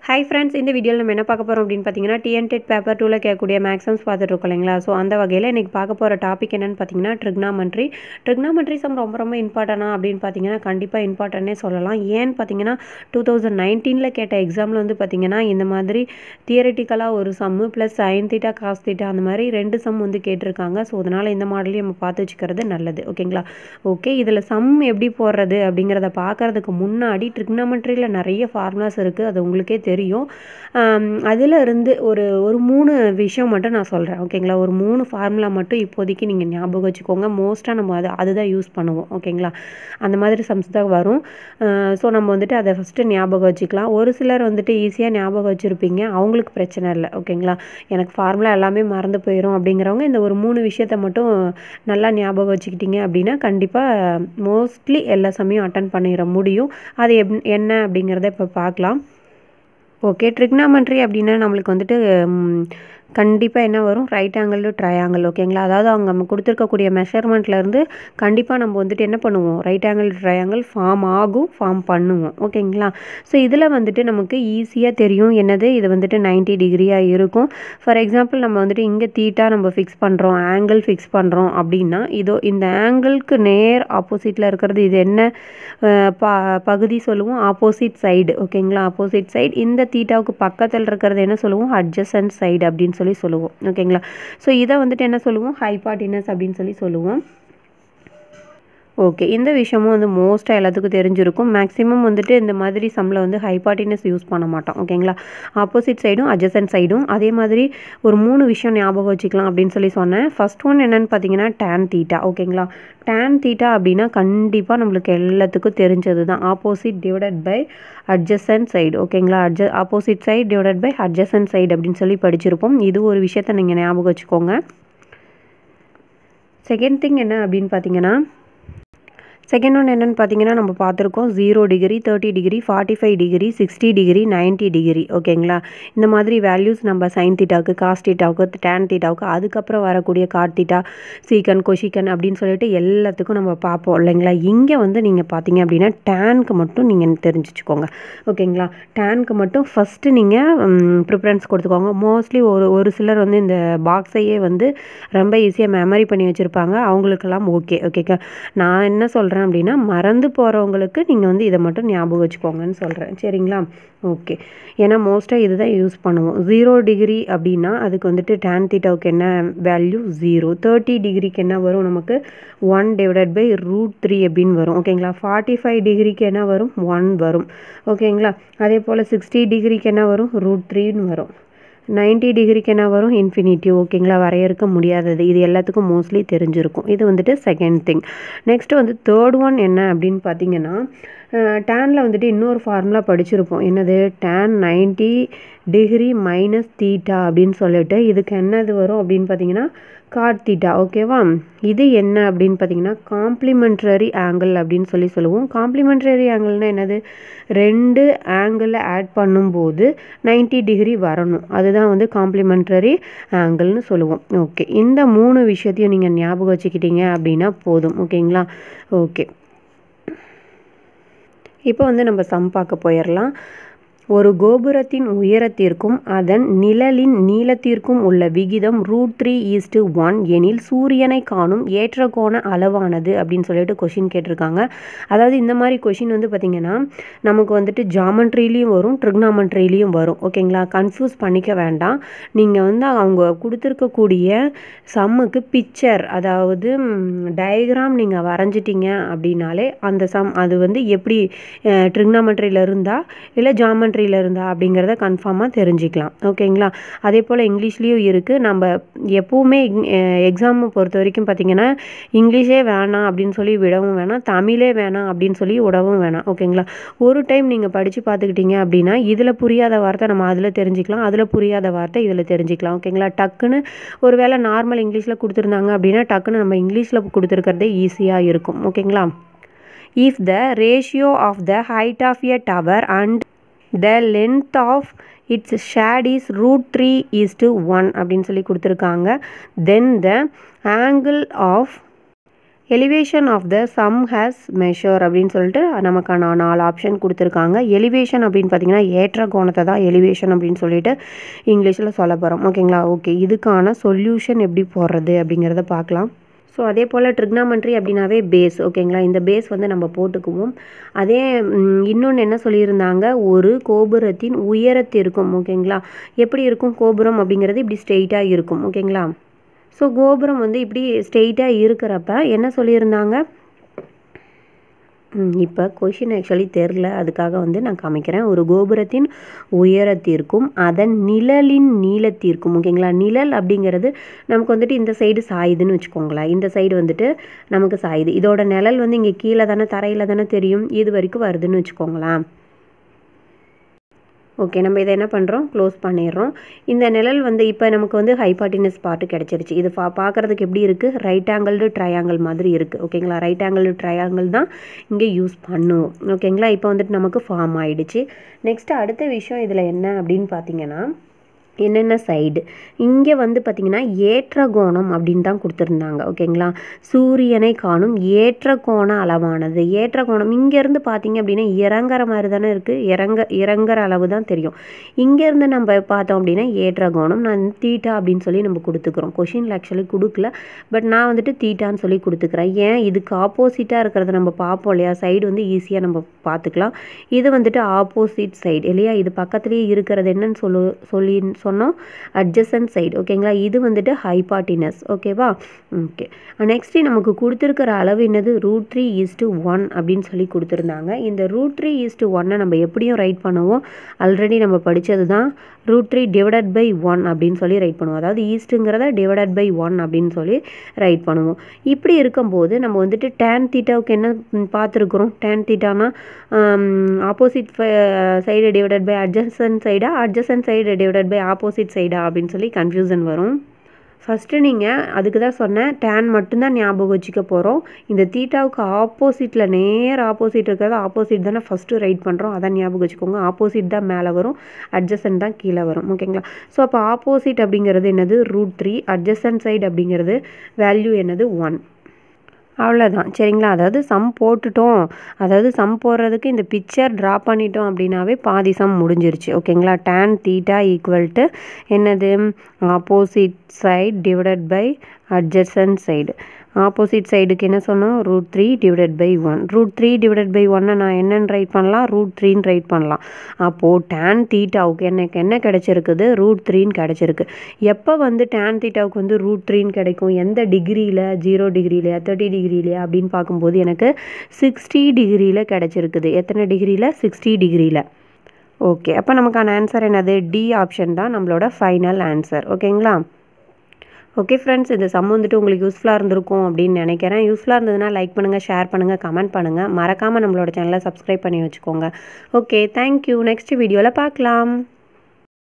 hi friends இந்த வீடியோவில் நம்ம என்ன பார்க்க போகிறோம் அப்படின்னு பார்த்தீங்கன்னா டிஎன்டெட் பேப்பர் டூவில் கேட்கக்கூடிய மேக்ஸம்ஸ் பார்த்துட்டு இருக்கோம் இல்லைங்களா ஸோ அந்த வகையில் இன்றைக்கி பார்க்க போகிற டாபிக் என்னென்னு பார்த்தீங்கன்னா ட்ரிக்னாமெண்ட்ரி ட்ரிக்னாமெண்ட்ரி சம் ரொம்ப ரொம்ப இம்பார்ட்டனா அப்படின்னு பார்த்தீங்கன்னா கண்டிப்பாக இம்பார்ட்டன்னே சொல்லலாம் ஏன்னு பார்த்தீங்கன்னா டூ தௌசண்ட் நைன்டீனில் கேட்ட எக்ஸாமில் வந்து பார்த்தீங்கன்னா இந்த மாதிரி தியரட்டிக்கலாக ஒரு sum plus sine theta cos theta அந்த மாதிரி ரெண்டு சம் வந்து கேட்டிருக்காங்க ஸோ அதனால் இந்த மாடலையும் நம்ம பார்த்து வச்சுக்கிறது நல்லது ஓகேங்களா ஓகே இதில் சம் எப்படி போடுறது அப்படிங்கிறத பார்க்கறதுக்கு முன்னாடி ட்ரிக்னாமெண்ட்ரியில் நிறைய ஃபார்முலாஸ் இருக்குது அது உங்களுக்கே தெரியும் அதில் இருந்து ஒரு ஒரு மூணு விஷயம் மட்டும் நான் சொல்கிறேன் ஓகேங்களா ஒரு மூணு ஃபார்முலா மட்டும் இப்போதைக்கு நீங்கள் ஞாபகம் வச்சுக்கோங்க மோஸ்ட்டாக நம்ம அது அதுதான் யூஸ் பண்ணுவோம் ஓகேங்களா அந்த மாதிரி சம்ஸ் தான் வரும் ஸோ நம்ம வந்துட்டு அதை ஃபஸ்ட்டு ஞாபகம் வச்சுக்கலாம் ஒரு சிலர் வந்துட்டு ஈஸியாக ஞாபகம் வச்சுருப்பீங்க அவங்களுக்கு பிரச்சனை இல்லை ஓகேங்களா எனக்கு ஃபார்முலா எல்லாமே மறந்து போயிடும் அப்படிங்கிறவங்க இந்த ஒரு மூணு விஷயத்த மட்டும் நல்லா ஞாபகம் வச்சுக்கிட்டீங்க அப்படின்னா கண்டிப்பாக மோஸ்ட்லி எல்லா சமயம் அட்டன் பண்ணிட முடியும் அது எப் என்ன அப்படிங்கிறத இப்போ பார்க்கலாம் ஓகே ட்ரிக்னாமெண்ட்ரி அப்படின்னா நம்மளுக்கு வந்துட்டு கண்டிப்பாக என்ன வரும் ரைட் ஆங்கிள் டு ட்ரையாங்கிள் ஓகேங்களா அதாவது அவங்க நம்ம கொடுத்துருக்கக்கூடிய மெஷர்மெண்ட்லேருந்து கண்டிப்பாக நம்ம வந்துட்டு என்ன பண்ணுவோம் right angle to triangle form ஆகும் ஃபார்ம் பண்ணுவோம் ஓகேங்களா ஸோ இதில் வந்துட்டு நமக்கு ஈஸியாக தெரியும் என்னது இது வந்துட்டு நைன்ட்டி டிகிரியாக இருக்கும் ஃபார் எக்ஸாம்பிள் நம்ம வந்துட்டு இங்கே தீட்டா நம்ம ஃபிக்ஸ் பண்ணுறோம் ஆங்கிள் ஃபிக்ஸ் பண்ணுறோம் அப்படின்னா இதோ இந்த ஆங்கிளுக்கு நேர் ஆப்போசிட்டில் இருக்கிறது இது என்ன ப பகுதி சொல்லுவோம் ஆப்போசிட் சைடு ஓகேங்களா ஆப்போசிட் சைடு இந்த தீட்டாவுக்கு பக்கத்தில் இருக்கிறது என்ன சொல்லுவோம் அட்ஜசன்ட் சைடு அப்படின்னு சொல்லி சொல்லுவோம் ஓகேங்களா ஸோ இதை வந்துட்டு என்ன சொல்லுவோம் ஹைபாட்டினஸ் அப்படின்னு சொல்லி சொல்லுவோம் ஓகே இந்த விஷயமும் வந்து மோஸ்ட்டாக எல்லாத்துக்கும் தெரிஞ்சிருக்கும் மேக்ஸிமம் வந்துட்டு இந்த மாதிரி சம்மில் வந்து ஹைபாட்டினஸ் யூஸ் பண்ண மாட்டோம் ஓகேங்களா ஆப்போசிட் சைடும் அட்ஜசன்ட் சைடும் அதே மாதிரி ஒரு மூணு விஷயம் ஞாபகம் வச்சுக்கலாம் அப்படின்னு சொல்லி சொன்னேன் ஃபஸ்ட் ஒன் என்னென்னு பார்த்தீங்கன்னா டேன் தீட்டா ஓகேங்களா டேன் தீட்டா அப்படின்னா கண்டிப்பாக நம்மளுக்கு எல்லாத்துக்கும் தெரிஞ்சது தான் opposite divided by adjacent side ஓகேங்களா அட்ஜ opposite side divided by adjacent side அப்படின்னு சொல்லி படிச்சிருப்போம் இது ஒரு விஷயத்த நீங்கள் ஞாபகம் வச்சுக்கோங்க செகண்ட் திங் என்ன அப்படின்னு பார்த்தீங்கன்னா செகண்ட் ஒன் என்னென்னு பார்த்தீங்கன்னா நம்ம பார்த்துருக்கோம் zero degree thirty degree forty five degree sixty degree ninety degree ஓகேங்களா இந்த மாதிரி வேல்யூஸ் நம்ம சைன் தீட்டாவுக்கு காஸ் தீட்டாவுக்கு டேன் தீட்டாவுக்கு அதுக்கப்புறம் வரக்கூடிய காட் தீட்டா சீக்கன் கொஷிக்கன் அப்படின்னு சொல்லிட்டு எல்லாத்துக்கும் நம்ம பார்ப்போம் இல்லைங்களா இங்கே வந்து நீங்கள் பார்த்தீங்க அப்படின்னா டேனுக்கு மட்டும் நீங்கள் தெரிஞ்சுச்சுக்கோங்க ஓகேங்களா டேனுக்கு மட்டும் ஃபஸ்ட்டு நீங்கள் ப்ரிஃபரன்ஸ் கொடுத்துக்கோங்க மோஸ்ட்லி ஒரு ஒரு சிலர் வந்து இந்த பாக்ஸையே வந்து ரொம்ப ஈஸியாக மெமரி பண்ணி வச்சுருப்பாங்க அவங்களுக்கெல்லாம் ஓகே ஓகேக்கா நான் என்ன சொல்கிறேன் சொல்கிறேன் அப்படின்னா மறந்து போகிறவங்களுக்கு நீங்கள் வந்து இதை மட்டும் ஞாபகம் வச்சுக்கோங்கன்னு சொல்கிறேன் சரிங்களா ஓகே ஏன்னா மோஸ்ட்டாக இதுதான் யூஸ் பண்ணுவோம் ஜீரோ டிகிரி அப்படின்னா அதுக்கு வந்துட்டு டேன் தீட்டாவுக்கு என்ன வேல்யூ ஜீரோ தேர்ட்டி டிகிரிக்கு என்ன வரும் நமக்கு one divided by root three அப்படின்னு வரும் ஓகேங்களா ஃபார்ட்டி ஃபைவ் டிகிரிக்கு என்ன வரும் ஒன் வரும் ஓகேங்களா அதே போல் சிக்ஸ்டி டிகிரிக்கு என்ன வரும் ரூட் த்ரீன்னு வரும் நைன்ட்டி டிகிரிக்கு என்ன வரும் இன்ஃபினிட்டிவ் ஓகேங்களா வரையறுக்க முடியாதது இது எல்லாத்துக்கும் மோஸ்ட்லி தெரிஞ்சிருக்கும் இது வந்துட்டு செகண்ட் திங் நெக்ஸ்ட் வந்து தேர்ட் ஒன் என்ன அப்படின்னு பார்த்தீங்கன்னா டேனில் வந்துட்டு இன்னொரு ஃபார்முலா படிச்சிருப்போம் என்னது tan ninety degree minus theta அப்படின்னு சொல்லிட்டு இதுக்கு என்னது வரும் அப்படின்னு பார்த்தீங்கன்னா காட் தீட்டா ஓகேவா இது என்ன அப்படின்னு பார்த்தீங்கன்னா காம்ப்ளிமெண்ட்ரரி ஆங்கிள் அப்படின்னு சொல்லி சொல்லுவோம் காம்ப்ளிமெண்ட்ரரி ஆங்கிள்னால் என்னது ரெண்டு ஆங்கிளை ஆட் பண்ணும்போது நைன்ட்டி டிகிரி வரணும் அதுதான் வந்து காம்ப்ளிமெண்ட்ரரி ஆங்கிள்னு சொல்லுவோம் ஓகே இந்த மூணு விஷயத்தையும் நீங்கள் ஞாபகம் வச்சுக்கிட்டீங்க அப்படின்னா போதும் ஓகேங்களா ஓகே இப்போ வந்து நம்ம சம் பார்க்க போயிடலாம் ஒரு கோபுரத்தின் உயரத்திற்கும் அதன் நிழலின் நீளத்திற்கும் உள்ள விகிதம் ரூட் த்ரீ ஈஸ்டு ஒன் எனில் சூரியனை காணும் ஏற்ற கோண அளவானது அப்படின்னு சொல்லிட்டு கொஷின் கேட்டிருக்காங்க அதாவது இந்த மாதிரி கொஷின் வந்து பார்த்திங்கன்னா நமக்கு வந்துட்டு ஜாமெண்ட்ரிலையும் வரும் ட்ரிக்னாமெண்ட்ரிலையும் வரும் ஓகேங்களா கன்ஃபியூஸ் பண்ணிக்க வேண்டாம் நீங்கள் வந்து அவங்க கொடுத்துருக்கக்கூடிய சம்முக்கு பிக்சர் அதாவது டயக்ராம் நீங்கள் வரைஞ்சிட்டிங்க அப்படின்னாலே அந்த சம் அது வந்து எப்படி ட்ரிக்னாமெண்ட்ரியில் இருந்தால் இல்லை ஜாமெண்ட்ரி கண்ட்ரியில் இருந்தா அப்படிங்கிறத கன்ஃபார்மாக தெரிஞ்சுக்கலாம் ஓகேங்களா அதே போல் இங்கிலீஷ்லேயும் இருக்குது நம்ம எப்போவுமே எக்ஸாமை பொறுத்த வரைக்கும் பார்த்திங்கன்னா இங்கிலீஷே வேணாம் அப்படின்னு சொல்லி விடவும் வேணாம் தமிழே வேணாம் அப்படின்னு சொல்லி விடவும் வேணாம் ஓகேங்களா ஒரு டைம் நீங்கள் படித்து பார்த்துக்கிட்டீங்க அப்படின்னா இதில் புரியாத வார்த்தை நம்ம அதில் தெரிஞ்சுக்கலாம் அதில் புரியாத வார்த்தை இதில் தெரிஞ்சுக்கலாம் ஓகேங்களா டக்குன்னு ஒரு வேளை நார்மல் இங்கிலீஷில் கொடுத்துருந்தாங்க அப்படின்னா டக்குன்னு நம்ம இங்கிலீஷில் கொடுத்துருக்கிறதே ஈஸியாக இருக்கும் ஓகேங்களா if the ratio of the height of a tower and the length of its shade is root three is to one அப்படின்னு சொல்லி கொடுத்துருக்காங்க then the angle of elevation of the sun has measure அப்படின்னு சொல்லிட்டு நமக்கான நாலு option கொடுத்துருக்காங்க elevation அப்படின்னு பார்த்தீங்கன்னா ஏற்ற கோணத்தை தான் எலிவேஷன் அப்படின்னு சொல்லிட்டு இங்கிலீஷில் சொல்ல போகிறோம் ஓகேங்களா ஓகே இதுக்கான சொல்யூஷன் எப்படி போடுறது அப்படிங்கிறத பார்க்கலாம் ஸோ அதே போல் ட்ரிக்னாமெண்ட்ரி அப்படின்னாவே பேஸ் ஓகேங்களா இந்த பேஸ் வந்து நம்ம போட்டுக்குவோம் அதே இன்னொன்று என்ன சொல்லியிருந்தாங்க ஒரு கோபுரத்தின் உயரத்திற்கும் ஓகேங்களா எப்படி இருக்கும் கோபுரம் அப்படிங்கிறது இப்படி ஸ்ட்ரெயிட்டாக இருக்கும் ஓகேங்களா ஸோ கோபுரம் வந்து இப்படி ஸ்ட்ரெயிட்டாக இருக்கிறப்ப என்ன சொல்லியிருந்தாங்க இப்போ கொஷின் ஆக்சுவலி தெரில அதுக்காக வந்து நான் காமிக்கிறேன் ஒரு கோபுரத்தின் உயரத்திற்கும் அதன் நிழலின் நீளத்திற்கும் ஓகேங்களா நிழல் அப்படிங்கிறது நமக்கு வந்துட்டு இந்த சைடு சாயுதுன்னு வச்சுக்கோங்களேன் இந்த சைடு வந்துட்டு நமக்கு சாயுது இதோட நிழல் வந்து இங்கே கீழே தானே தரையில் தானே தெரியும் இது வரைக்கும் வருதுன்னு வச்சுக்கோங்களேன் ஓகே நம்ம இதை என்ன பண்ணுறோம் க்ளோஸ் பண்ணிடுறோம் இந்த நிழல் வந்து இப்போ நமக்கு வந்து ஹைபாட்டினஸ் பார்ட்டு கிடச்சிருச்சு இது பா பார்க்குறதுக்கு எப்படி இருக்குது ரைட் ஆங்கிள்டு ட்ரையாங்கிள் மாதிரி இருக்குது ஓகேங்களா ரைட் ஆங்கிள்டு ட்ரையாங்கிள் தான் இங்கே யூஸ் பண்ணுவோம் ஓகேங்களா இப்போ வந்துட்டு நமக்கு ஃபார்ம் ஆகிடுச்சு நெக்ஸ்ட்டு அடுத்த விஷயம் இதில் என்ன அப்படின்னு பார்த்தீங்கன்னா என்னென்ன சைடு இங்கே வந்து பார்த்திங்கன்னா ஏற்ற கோணம் அப்படின்னு தான் கொடுத்துருந்தாங்க ஓகேங்களா சூரியனை காணும் ஏற்ற கோண அளவானது ஏற்ற கோணம் இங்கேருந்து பார்த்தீங்க அப்படின்னா இறங்குற மாதிரி தானே இருக்குது இறங்க இறங்குற அளவு தான் தெரியும் இங்கேருந்து நம்ம பார்த்தோம் அப்படின்னா ஏற்ற கோணம் நான் தீட்டா அப்படின்னு சொல்லி நம்ம கொடுத்துக்கிறோம் கொஷினில் ஆக்சுவலி கொடுக்கல பட் நான் வந்துட்டு தீட்டான்னு சொல்லி கொடுத்துக்கிறேன் ஏன் இதுக்கு ஆப்போசிட்டாக இருக்கிறத நம்ம பார்ப்போம் இல்லையா சைடு வந்து ஈஸியாக நம்ம பார்த்துக்கலாம் இது வந்துட்டு ஆப்போசிட் சைடு இல்லையா இது பக்கத்துலேயே இருக்கிறது என்னன்னு சொல்லு சொல்லி சொன்னோம் அட்ஜசன்ட் சைடு ஓகேங்களா இது வந்துட்டு ஹைபாட்டினஸ் ஓகேவா ஓகே நெக்ஸ்ட்டு நமக்கு கொடுத்துருக்கிற அளவு என்னது ரூட் த்ரீ ஈஸ்ட்டு ஒன் அப்படின்னு சொல்லி கொடுத்துருந்தாங்க இந்த ரூட் த்ரீ ஈஸ்ட்டு ஒன்னை நம்ம எப்படியும் ரைட் பண்ணுவோம் ஆல்ரெடி நம்ம படித்தது தான் root three divided by one அப்படின்னு சொல்லி ரைட் பண்ணுவோம் அதாவது ஈஸ்ட்டுங்கிறத டிவைடட் பை ஒன் அப்படின்னு சொல்லி ரைட் பண்ணுவோம் இப்படி இருக்கும்போது நம்ம வந்துட்டு டேன் தீட்டாவுக்கு என்ன பார்த்துருக்குறோம் டேன் தீட்டானா opposite side divided by adjacent சைடா adjacent side divided by opposite சைடா அப்படின்னு சொல்லி கன்ஃபியூசன் வரும் ஃபஸ்ட்டு நீங்கள் அதுக்கு தான் சொன்னேன் டேன் மட்டும்தான் ஞாபகம் வச்சுக்க போகிறோம் இந்த தீட்டாவுக்கு ஆப்போசிட்டில் நேர் ஆப்போசிட் இருக்கிறது ஆப்போசிட் தானே ஃபஸ்ட்டு ரைட் பண்ணுறோம் அதான் ஞாபகம் வச்சுக்கோங்க ஆப்போசிட் தான் மேலே வரும் அட்ஜசன்ட் தான் கீழே வரும் ஓகேங்களா ஸோ அப்போ ஆப்போசிட் அப்படிங்கிறது என்னது ரூட் த்ரீ அட்ஜசன்ட் சைடு அப்படிங்கிறது வேல்யூ என்னது ஒன் அவ்வளோதான் சரிங்களா அதாவது சம் போட்டுட்டோம் அதாவது சம் போடுறதுக்கு இந்த பிக்சர் ட்ரா பண்ணிட்டோம் அப்படின்னாவே பாதி சம் முடிஞ்சிருச்சு ஓகேங்களா டேன் தீட்டா ஈக்குவல் டு என்னது opposite side divided by adjacent side opposite சைடுக்கு என்ன சொன்னோம் root three divided by one root three divided by ஒன்னை நான் என்னென்னு ரைட் பண்ணலாம் ரூட் த்ரீன்னு ரைட் பண்ணலாம் அப்போது டேன் தீட்டாவுக்கு எனக்கு என்ன கிடச்சிருக்குது ரூட் த்ரீன்னு கிடச்சிருக்கு எப்போ வந்து டேன் தீட்டாவுக்கு வந்து ரூட் த்ரீன்னு கிடைக்கும் எந்த டிகிரியில் ஜீரோ டிகிரிலையா தேர்ட்டி டிகிரிலையா அப்படின்னு பார்க்கும்போது எனக்கு சிக்ஸ்டி டிகிரியில் கிடச்சிருக்குது எத்தனை டிகிரியில் சிக்ஸ்டி டிகிரியில் ஓகே அப்போ நமக்கான ஆன்சர் என்னது டி ஆப்ஷன் தான் நம்மளோட ஃபைனல் ஆன்சர் ஓகேங்களா ஓகே ஃப்ரெண்ட்ஸ் இந்த சம் வந்துட்டு உங்களுக்கு யூஸ்ஃபுல்லாக இருந்திருக்கும் அப்படின்னு நினைக்கிறேன் யூஸ்ஃபுல்லாக இருந்ததுன்னா லைக் பண்ணுங்கள் ஷேர் பண்ணுங்கள் கமெண்ட் பண்ணுங்கள் மறக்காமல் நம்மளோட சேனலை சப்ஸ்கிரைப் பண்ணி வச்சுக்கோங்க ஓகே தேங்க்யூ நெக்ஸ்ட் வீடியோவில் பார்க்கலாம்